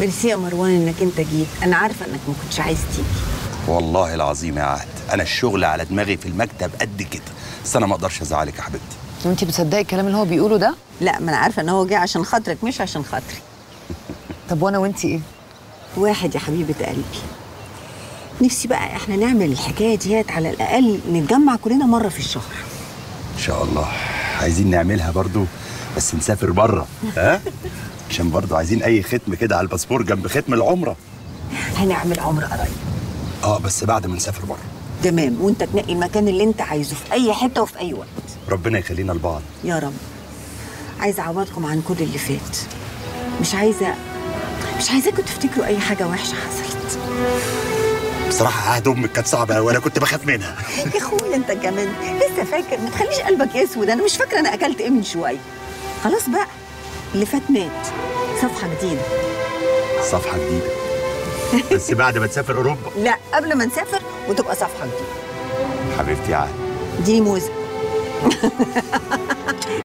ميرسي يا مروان انك انت جيت انا عارفه انك ما كنتش عايز تيجي والله العظيم يا عهد انا الشغل على دماغي في المكتب قد كده بس انا ما اقدرش ازعلك يا حبيبتي وانت بتصدقي الكلام اللي هو بيقوله ده لا ما انا عارفه ان هو جه عشان خاطرك مش عشان خاطري طب وانا وانت ايه واحد يا حبيبه قلبي نفسي بقى احنا نعمل الحكايه ديت على الاقل نتجمع كلنا مره في الشهر ان شاء الله عايزين نعملها برضو بس نسافر بره ها عشان برضو عايزين اي ختم كده على الباسبور جنب ختم العمره هنعمل عمره قريب اه بس بعد ما نسافر بره تمام وانت تنقي المكان اللي انت عايزه في اي حته وفي اي وقت ربنا يخلينا لبعض يا رب عايزه اعوضكم عن كل اللي فات مش عايزه مش عايزاكم تفتكروا اي حاجه وحشه حصلت بصراحه عهد امك كانت صعبه قوي انا كنت بخاف منها يا اخويا انت كمان لسه فاكر ما تخليش قلبك اسود انا مش فاكره انا اكلت ايه من شويه خلاص بقى اللي فات مات صفحه جديده صفحه جديده بس بعد ما تسافر اوروبا لا قبل ما نسافر وتبقى صفحه جديده حبيبتي يا عهد اديني موزه